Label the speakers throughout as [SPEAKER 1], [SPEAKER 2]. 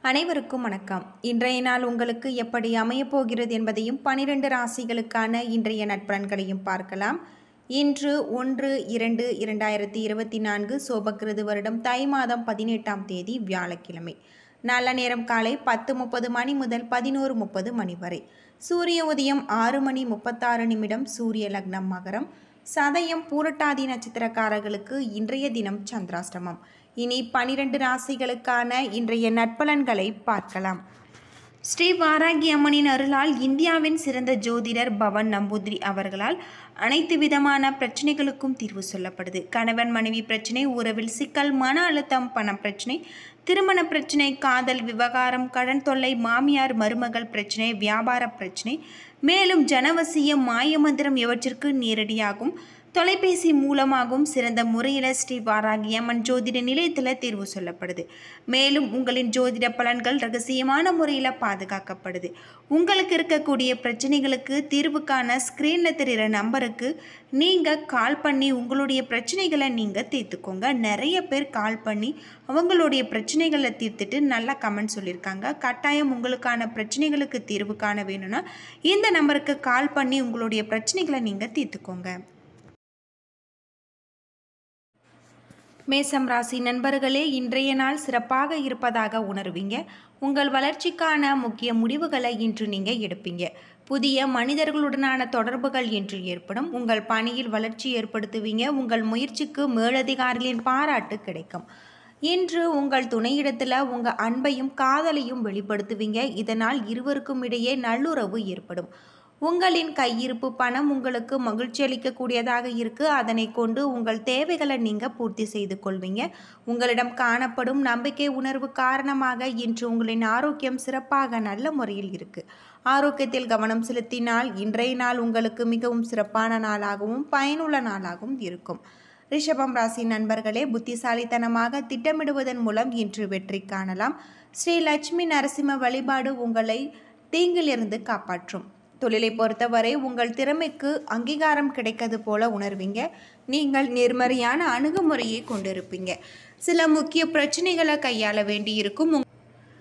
[SPEAKER 1] அனைவருக்கும் வணக்கம் இன்றைய நாள் உங்களுக்கு எப்படி அமையப் போகிறது என்பதையும் பனிரெண்டு ராசிகளுக்கான இன்றைய நட்பலன்களையும் பார்க்கலாம் இன்று ஒன்று இரண்டு இரண்டாயிரத்தி இருபத்தி நான்கு சோபக்கிருது வருடம் தை மாதம் பதினெட்டாம் தேதி வியாழக்கிழமை நல்ல நேரம் காலை பத்து முப்பது மணி முதல் பதினோரு முப்பது மணி வரை சூரிய உதயம் ஆறு மணி முப்பத்தாறு நிமிடம் சூரிய லக்னம் மகரம் சதயம் பூரட்டாதி நட்சத்திரக்காரர்களுக்கு இன்றைய தினம் சந்திராஷ்டமம் இனி பனிரெண்டு ராசிகளுக்கான இன்றைய நட்பலன்களை பார்க்கலாம் ஸ்ரீ வாராகி அம்மனின் அருளால் இந்தியாவின் சிறந்த ஜோதிடர் பவன் நம்பூதிரி அவர்களால் அனைத்து விதமான பிரச்சனைகளுக்கும் தீர்வு சொல்லப்படுது கணவன் மனைவி பிரச்சனை உறவில் சிக்கல் மன அழுத்தம் பணம் பிரச்சனை திருமண பிரச்சனை காதல் விவகாரம் கடன் தொல்லை மாமியார் மருமகள் பிரச்சனை வியாபார பிரச்சனை மேலும் ஜனவசியம் மாயமந்திரம் இவற்றிற்கு நேரடியாகும் தொலைபேசி மூலமாகவும் சிறந்த முறையில் ஸ்ரீ வாராகி அம்மன் ஜோதிட நிலையத்தில் தேர்வு சொல்லப்படுது மேலும் உங்களின் ஜோதிட பலன்கள் ரகசியமான முறையில் பாதுகாக்கப்படுது உங்களுக்கு இருக்கக்கூடிய பிரச்சனைகளுக்கு தீர்வுக்கான ஸ்க்ரீனில் தெரிகிற நம்பருக்கு நீங்கள் கால் பண்ணி உங்களுடைய பிரச்சனைகளை நீங்கள் தீர்த்துக்கோங்க நிறைய பேர் கால் பண்ணி அவங்களுடைய பிரச்சனைகளை தீர்த்துட்டு நல்லா கமெண்ட் சொல்லியிருக்காங்க கட்டாயம் உங்களுக்கான பிரச்சனைகளுக்கு தீர்வு காண வேணும்னா இந்த நம்பருக்கு கால் பண்ணி உங்களுடைய பிரச்சனைகளை நீங்கள் தீர்த்துக்கோங்க மேசம் ராசி நண்பர்களே இன்றைய நாள் சிறப்பாக இருப்பதாக உணர்வீங்க உங்கள் வளர்ச்சிக்கான முக்கிய முடிவுகளை இன்று நீங்கள் எடுப்பீங்க புதிய மனிதர்களுடனான தொடர்புகள் இன்று ஏற்படும் உங்கள் பணியில் வளர்ச்சி ஏற்படுத்துவீங்க உங்கள் முயற்சிக்கு மேலதிகாரிகளின் பாராட்டு கிடைக்கும் இன்று உங்கள் துணையிடத்தில் உங்கள் அன்பையும் காதலையும் வெளிப்படுத்துவீங்க இதனால் இருவருக்கும் இடையே நல்லுறவு ஏற்படும் உங்களின் கையிருப்பு பணம் உங்களுக்கு மகிழ்ச்சி அளிக்கக்கூடியதாக இருக்கு அதனை கொண்டு உங்கள் தேவைகளை நீங்கள் பூர்த்தி செய்து கொள்வீங்க உங்களிடம் காணப்படும் நம்பிக்கை உணர்வு காரணமாக இன்று உங்களின் ஆரோக்கியம் சிறப்பாக நல்ல முறையில் இருக்கு ஆரோக்கியத்தில் கவனம் செலுத்தினால் இன்றைய நாள் உங்களுக்கு மிகவும் சிறப்பான நாளாகவும் பயனுள்ள நாளாகவும் இருக்கும் ரிஷபம் ராசி நண்பர்களே புத்திசாலித்தனமாக திட்டமிடுவதன் மூலம் இன்று வெற்றி காணலாம் ஸ்ரீ லட்சுமி நரசிம்ம வழிபாடு உங்களை தீங்கிலிருந்து காப்பாற்றும் தொழிலை பொறுத்தவரை உங்கள் திறமைக்கு அங்கீகாரம் கிடைக்கிறது போல உணர்வீங்க நீங்கள் நேர்மறையான அணுகுமுறையை கொண்டிருப்பீங்க சில முக்கிய பிரச்சனைகளை கையாள வேண்டியிருக்கும் உங்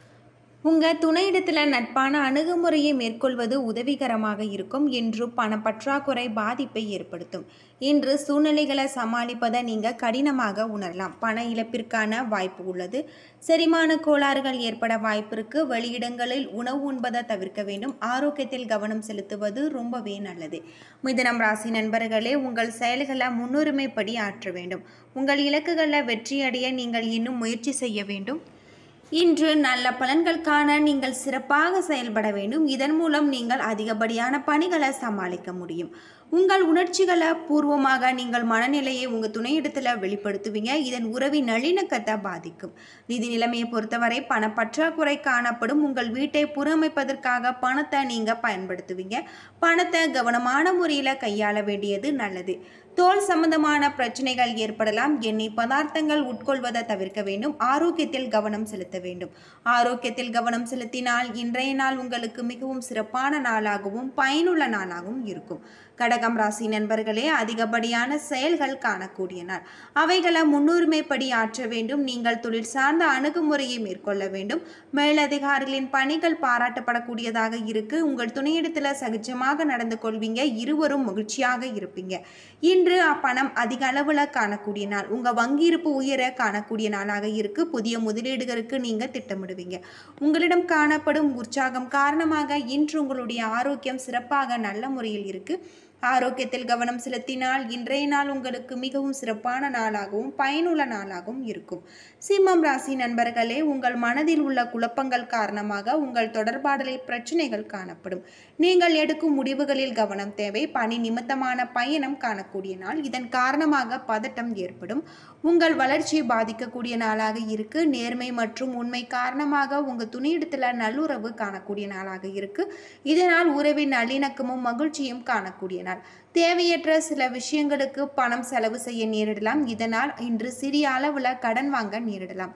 [SPEAKER 1] உங்கள் துணையிடத்தில் நட்பான அணுகுமுறையை மேற்கொள்வது உதவிகரமாக இருக்கும் என்று பணப்பற்றாக்குறை பாதிப்பை ஏற்படுத்தும் இன்று சூழ்நிலைகளை சமாளிப்பதை நீங்கள் கடினமாக உணரலாம் பண இழப்பிற்கான வாய்ப்பு உள்ளது செரிமான கோளாறுகள் ஏற்பட வாய்ப்பிற்கு வெளியிடங்களில் உணவு உண்பதை தவிர்க்க வேண்டும் ஆரோக்கியத்தில் கவனம் செலுத்துவது ரொம்பவே நல்லது மிதனம் ராசி நண்பர்களே உங்கள் செயல்களை முன்னுரிமைப்படி ஆற்ற வேண்டும் உங்கள் இலக்குகளில் வெற்றியடைய நீங்கள் இன்னும் முயற்சி செய்ய வேண்டும் இன்று நல்ல பலன்கள் காண நீங்கள் சிறப்பாக செயல்பட வேண்டும் இதன் மூலம் நீங்கள் அதிகப்படியான பணிகளை சமாளிக்க முடியும் உங்கள் உணர்ச்சிகளை பூர்வமாக நீங்கள் மனநிலையை உங்கள் துணையிடத்தில் வெளிப்படுத்துவீங்க இதன் உறவின் நல்லிணக்கத்தை பாதிக்கும் நிதி நிலைமையை பொறுத்தவரை பண பற்றாக்குறை காணப்படும் உங்கள் வீட்டை புறமைப்பதற்காக பணத்தை நீங்கள் பயன்படுத்துவீங்க பணத்தை கவனமான முறையில் கையாள வேண்டியது நல்லது தோல் சம்பந்தமான பிரச்சனைகள் ஏற்படலாம் எண்ணெய் பதார்த்தங்கள் உட்கொள்வதை தவிர்க்க வேண்டும் ஆரோக்கியத்தில் கவனம் செலுத்த வேண்டும் ஆரோக்கியத்தில் கவனம் செலுத்தினால் இன்றைய நாள் உங்களுக்கு மிகவும் சிறப்பான நாளாகவும் பயனுள்ள நாளாகவும் இருக்கும் கடகம் ராசி நண்பர்களே அதிகப்படியான செயல்கள் காணக்கூடிய நாள் அவைகளை முன்னுரிமைப்படி ஆற்ற வேண்டும் நீங்கள் தொழில் சார்ந்த அணுகுமுறையை மேற்கொள்ள வேண்டும் மேலதிகாரிகளின் பணிகள் பாராட்டப்படக்கூடியதாக இருக்கு உங்கள் துணையிடத்தில் சகஜமாக நடந்து கொள்வீங்க இருவரும் மகிழ்ச்சியாக இருப்பீங்க இன்று அப்பணம் அதிக அளவில் காணக்கூடிய நாள் உங்கள் வங்கி இருப்பு உயர காணக்கூடிய நாளாக இருக்கு புதிய முதலீடுகளுக்கு நீங்கள் திட்டமிடுவீங்க உங்களிடம் காணப்படும் உற்சாகம் காரணமாக இன்று உங்களுடைய ஆரோக்கியம் சிறப்பாக நல்ல முறையில் இருக்கு ஆரோக்கியத்தில் கவனம் செலுத்தினால் இன்றைய நாள் உங்களுக்கு மிகவும் சிறப்பான நாளாகவும் பயனுள்ள நாளாகவும் இருக்கும் சிம்மம் ராசி நண்பர்களே உங்கள் மனதில் உள்ள குழப்பங்கள் காரணமாக உங்கள் தொடர்பாடலில் பிரச்சனைகள் காணப்படும் நீங்கள் எடுக்கும் முடிவுகளில் கவனம் தேவை பணி நிமித்தமான பயணம் காணக்கூடிய நாள் இதன் காரணமாக பதட்டம் ஏற்படும் உங்கள் வளர்ச்சி பாதிக்கக்கூடிய நாளாக இருக்கு நேர்மை மற்றும் உண்மை காரணமாக உங்கள் துணியிடத்தில் நல்லுறவு காணக்கூடிய நாளாக இருக்கு இதனால் உறவின் நல்லிணக்கமும் மகிழ்ச்சியும் காணக்கூடிய நாள் தேவையற்ற சில விஷயங்களுக்கு பணம் செலவு செய்ய நேரிடலாம் இதனால் இன்று சிறிய அளவில் கடன் வாங்க நேரிடலாம்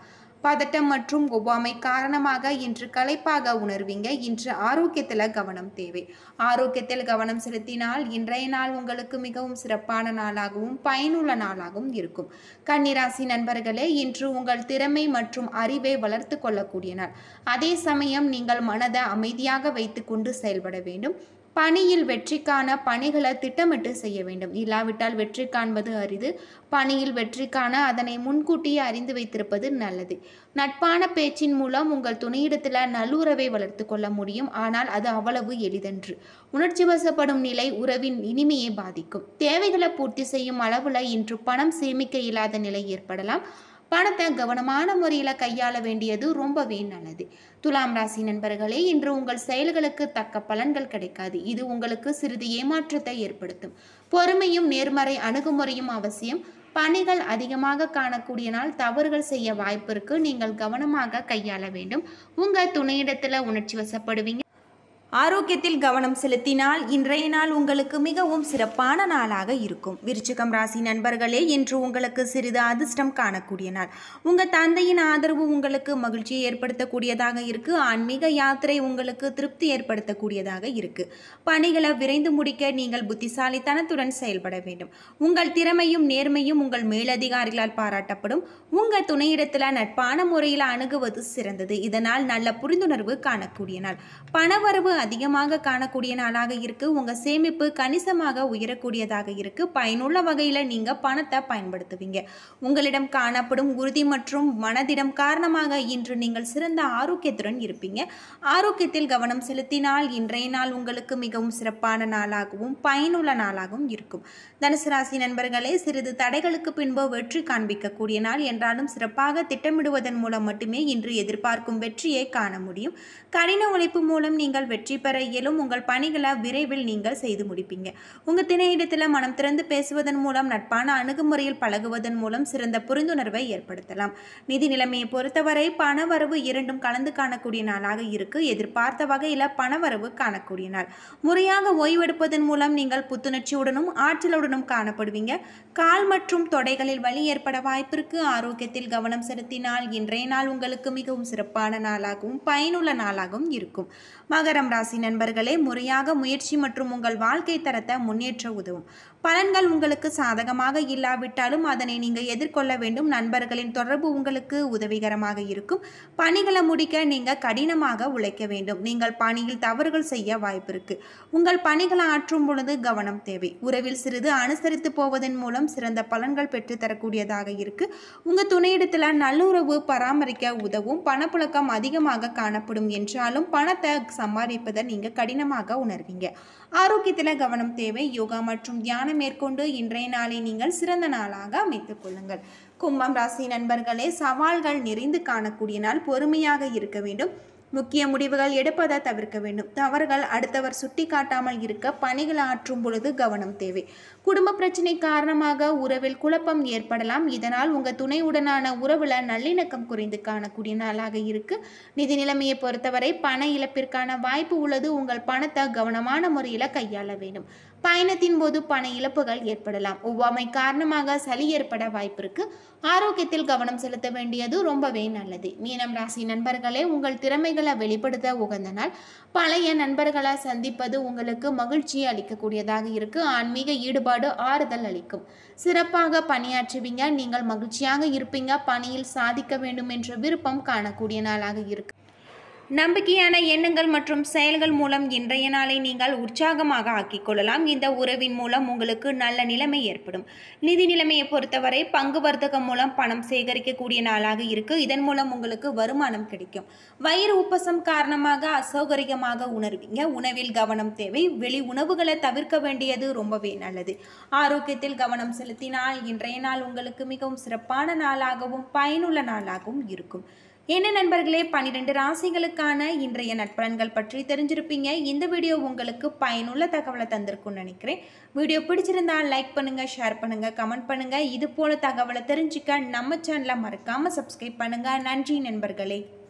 [SPEAKER 1] பதட்டம் மற்றும் ஒவ்வாமை காரணமாக இன்று களைப்பாக உணர்வீங்க இன்று ஆரோக்கியத்தில் கவனம் தேவை ஆரோக்கியத்தில் கவனம் செலுத்தினால் இன்றைய நாள் உங்களுக்கு மிகவும் சிறப்பான நாளாகவும் பயனுள்ள நாளாகவும் இருக்கும் கன்னிராசி நண்பர்களே இன்று உங்கள் திறமை மற்றும் அறிவை வளர்த்து கொள்ளக்கூடிய நாள் அதே சமயம் நீங்கள் மனதை அமைதியாக வைத்துக்கொண்டு செயல்பட வேண்டும் பணியில் வெற்றிக்கான பணிகளை திட்டமிட்டு செய்ய வேண்டும் இல்லாவிட்டால் வெற்றி காண்பது அரிது பணியில் வெற்றி காண அதனை முன்கூட்டியே அறிந்து வைத்திருப்பது நல்லது நட்பான பேச்சின் மூலம் உங்கள் துணையிடத்தில் நல்லுறவை வளர்த்து கொள்ள முடியும் ஆனால் அது அவ்வளவு எளிதன்று உணர்ச்சி வசப்படும் நிலை உறவின் இனிமையை பாதிக்கும் தேவைகளை பூர்த்தி செய்யும் அளவில் இன்று பணம் சேமிக்க இல்லாத நிலை ஏற்படலாம் பணத்தை கவனமான முறையில் கையாள வேண்டியது ரொம்பவே நல்லது துலாம் ராசி நண்பர்களே இன்று உங்கள் செயல்களுக்கு தக்க பலன்கள் கிடைக்காது இது உங்களுக்கு சிறிது ஏமாற்றத்தை ஏற்படுத்தும் பொறுமையும் நேர்மறை அணுகுமுறையும் அவசியம் பணிகள் அதிகமாக காணக்கூடிய நாள் தவறுகள் செய்ய வாய்ப்பு இருக்கு நீங்கள் கவனமாக கையாள வேண்டும் உங்க துணையிடத்துல உணர்ச்சி வசப்படுவீங்க ஆரோக்கியத்தில் கவனம் செலுத்தினால் இன்றைய நாள் உங்களுக்கு மிகவும் சிறப்பான நாளாக இருக்கும் விருச்சிகம் ராசி நண்பர்களே இன்று உங்களுக்கு சிறிது அதிர்ஷ்டம் காணக்கூடிய நாள் உங்கள் தந்தையின் ஆதரவு உங்களுக்கு மகிழ்ச்சியை ஏற்படுத்தக்கூடியதாக இருக்கு ஆன்மீக யாத்திரை உங்களுக்கு திருப்தி ஏற்படுத்தக்கூடியதாக இருக்கு பணிகளை விரைந்து முடிக்க நீங்கள் புத்திசாலித்தனத்துடன் செயல்பட வேண்டும் உங்கள் திறமையும் நேர்மையும் உங்கள் மேலதிகாரிகளால் பாராட்டப்படும் உங்கள் துணையிடத்தில் நட்பான முறையில் அணுகுவது சிறந்தது இதனால் நல்ல புரிந்துணர்வு காணக்கூடிய நாள் பணவரவு அதிகமாக காணக்கூடிய நாளாக இருக்கு உங்க சேமிப்பு கணிசமாக உயரக்கூடியதாக இருக்கு பயனுள்ள வகையில் நீங்க பணத்தை பயன்படுத்துவீங்க உங்களிடம் காணப்படும் உறுதி மற்றும் மனதிடம் காரணமாக இன்று நீங்கள் சிறந்த ஆரோக்கியத்துடன் இருப்பீங்க ஆரோக்கியத்தில் கவனம் செலுத்தினால் இன்றைய நாள் உங்களுக்கு மிகவும் சிறப்பான நாளாகவும் பயனுள்ள நாளாகவும் இருக்கும் தனுசு ராசி நண்பர்களே சிறிது தடைகளுக்கு பின்பு வெற்றி காண்பிக்கக்கூடிய நாள் என்றாலும் சிறப்பாக திட்டமிடுவதன் மூலம் மட்டுமே இன்று எதிர்பார்க்கும் வெற்றியை காண முடியும் கடின உழைப்பு மூலம் நீங்கள் வெற்றி பெற இயலும் உங்கள் பணிகளை விரைவில் நீங்கள் செய்து முடிப்பீங்க உங்கள் திணையிடத்தில் மனம் திறந்து பேசுவதன் மூலம் நட்பான அணுகுமுறையில் பழகுவதன் மூலம் சிறந்த புரிந்துணர்வை ஏற்படுத்தலாம் நிதி நிலைமையை பொறுத்தவரை பணவரவு இரண்டும் கலந்து காணக்கூடிய நாளாக இருக்கு எதிர்பார்த்த வகையில் பணவரவு காணக்கூடிய நாள் முறையாக ஓய்வெடுப்பதன் மூலம் நீங்கள் புத்துணர்ச்சியுடனும் ஆற்றலுடனும் காணப்படுவீங்க கால் மற்றும் தொடைகளில் வலி ஏற்பட வாய்ப்பிற்கு ஆரோக்கியத்தில் கவனம் செலுத்தினால் இன்றைய நாள் உங்களுக்கு மிகவும் சிறப்பான நாளாகவும் பயனுள்ள நாளாகவும் இருக்கும் மகரம் ராசி நண்பர்களே முறையாக முயற்சி மற்றும் உங்கள் வாழ்க்கை தரத்தை முன்னேற்ற உதவும் பலன்கள் உங்களுக்கு சாதகமாக இல்லாவிட்டாலும் அதனை நீங்கள் எதிர்கொள்ள வேண்டும் நண்பர்களின் தொடர்பு உங்களுக்கு உதவிகரமாக இருக்கும் பணிகளை முடிக்க நீங்கள் கடினமாக உழைக்க வேண்டும் நீங்கள் பணியில் தவறுகள் செய்ய வாய்ப்பு இருக்கு உங்கள் பணிகளை ஆற்றும் பொழுது கவனம் தேவை உறவில் சிறிது அனுசரித்து போவதன் மூலம் சிறந்த பலன்கள் பெற்று தரக்கூடியதாக இருக்கு உங்க துணையிடத்தில் நல்லுறவு பராமரிக்க உதவும் பணப்புழக்கம் அதிகமாக காணப்படும் என்றாலும் பணத்தை சம்பாதிப்பதை நீங்கள் கடினமாக உணர்வீங்க ஆரோக்கியத்தில் கவனம் தேவை யோகா மற்றும் தியானம் மேற்கொண்டு இன்றைய நாளை நீங்கள் சிறந்த நாளாக அமைத்துக் கொள்ளுங்கள் கும்பம் ராசி நண்பர்களே சவால்கள் நிறைந்து காணக்கூடிய நாள் பொறுமையாக இருக்க வேண்டும் முக்கிய முடிவுகள் எடுப்பதை தவிர்க்க வேண்டும் தவறுகள் அடுத்தவர் சுட்டி காட்டாமல் இருக்க பணிகள் ஆற்றும் பொழுது கவனம் தேவை குடும்ப பிரச்சனை காரணமாக உறவில் குழப்பம் ஏற்படலாம் இதனால் உங்கள் துணையுடனான உறவில் நல்லிணக்கம் குறைந்து காணக்கூடிய நாளாக இருக்கு நிதி நிலைமையை பொறுத்தவரை பண இழப்பிற்கான வாய்ப்பு உள்ளது உங்கள் பணத்தை கவனமான முறையில் கையாள வேண்டும் பயணத்தின் போது பண இழப்புகள் ஏற்படலாம் ஒவ்வாமை காரணமாக சளி ஏற்பட வாய்ப்பு இருக்கு ஆரோக்கியத்தில் கவனம் செலுத்த வேண்டியது ரொம்பவே நல்லது மீனம் ராசி நண்பர்களே உங்கள் திறமைகளை வெளிப்படுத்த உகந்த நாள் பழைய நண்பர்களை சந்திப்பது உங்களுக்கு மகிழ்ச்சி அளிக்கக்கூடியதாக இருக்கு ஆன்மீக ஈடுபாடு ஆறுதல் அளிக்கும் சிறப்பாக பணியாற்றுவீங்க நீங்கள் மகிழ்ச்சியாக இருப்பீங்க பணியில் சாதிக்க வேண்டும் என்ற விருப்பம் காணக்கூடிய நாளாக இருக்கு நம்பிக்கையான எண்ணங்கள் மற்றும் செயல்கள் மூலம் இன்றைய நாளை நீங்கள் உற்சாகமாக ஆக்கிக் கொள்ளலாம் இந்த உறவின் மூலம் உங்களுக்கு நல்ல நிலைமை ஏற்படும் நிதி நிலைமையை பொறுத்தவரை பங்கு வர்த்தகம் மூலம் பணம் சேகரிக்கக்கூடிய நாளாக இருக்கு இதன் மூலம் உங்களுக்கு வருமானம் கிடைக்கும் வயிறு உப்பசம் காரணமாக அசௌகரியமாக உணர்வீங்க உணவில் கவனம் தேவை வெளி உணவுகளை தவிர்க்க வேண்டியது ரொம்பவே நல்லது ஆரோக்கியத்தில் கவனம் செலுத்தினால் இன்றைய நாள் உங்களுக்கு மிகவும் சிறப்பான நாளாகவும் பயனுள்ள நாளாகவும் இருக்கும் என்ன நண்பர்களே பன்னிரெண்டு ராசிகளுக்கான இன்றைய நட்பலன்கள் பற்றி தெரிஞ்சிருப்பீங்க இந்த வீடியோ உங்களுக்கு பயனுள்ள தகவலை தந்திருக்கும்னு நினைக்கிறேன் வீடியோ பிடிச்சிருந்தா லைக் பண்ணுங்க ஷேர் பண்ணுங்க கமெண்ட் பண்ணுங்க இது போல தகவலை தெரிஞ்சுக்க நம்ம சேனலை மறக்காம சப்ஸ்கிரைப் பண்ணுங்க நன்றி நண்பர்களே